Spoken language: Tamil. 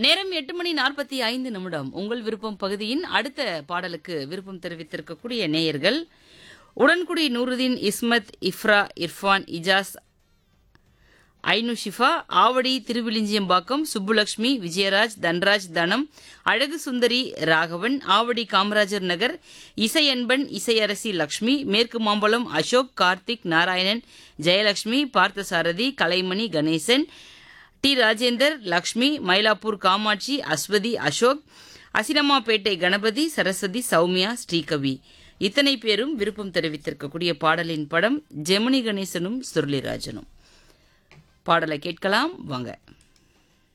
நேரம் எட்டு மணி நாற்பத்தி ஐந்து நிமிடம் உங்கள் விருப்பம் பகுதியின் அடுத்த பாடலுக்கு விருப்பம் தெரிவித்திருக்கக்கூடிய நேயர்கள் உடன்குடி நூருதீன் இஸ்மத் இஃப்ரா இர்ஃபான் இஜாஸ் ஐனு ஷிஃபா ஆவடி திருவிழிஞ்சியம்பாக்கம் சுப்புலட்சுமி விஜயராஜ் தன்ராஜ் தனம் அழகு சுந்தரி ராகவன் ஆவடி காமராஜர் நகர் இசையன்பன் இசையரசி லக்ஷ்மி மேற்கு மாம்பலம் அசோக் கார்த்திக் நாராயணன் ஜெயலட்சுமி பார்த்தசாரதி கலைமணி கணேசன் டி ராஜேந்தர் லக்ஷ்மி மயிலாப்பூர் காமாட்சி அஸ்வதி அசோக் அசினமாப்பேட்டை கணபதி சரஸ்வதி சௌமியா ஸ்ரீகவி இத்தனை பேரும் விருப்பம் தெரிவித்திருக்கக்கூடிய பாடலின் படம் ஜெமினி கணேசனும் சுருளிராஜனும் பாடலை கேட்கலாம் வாங்க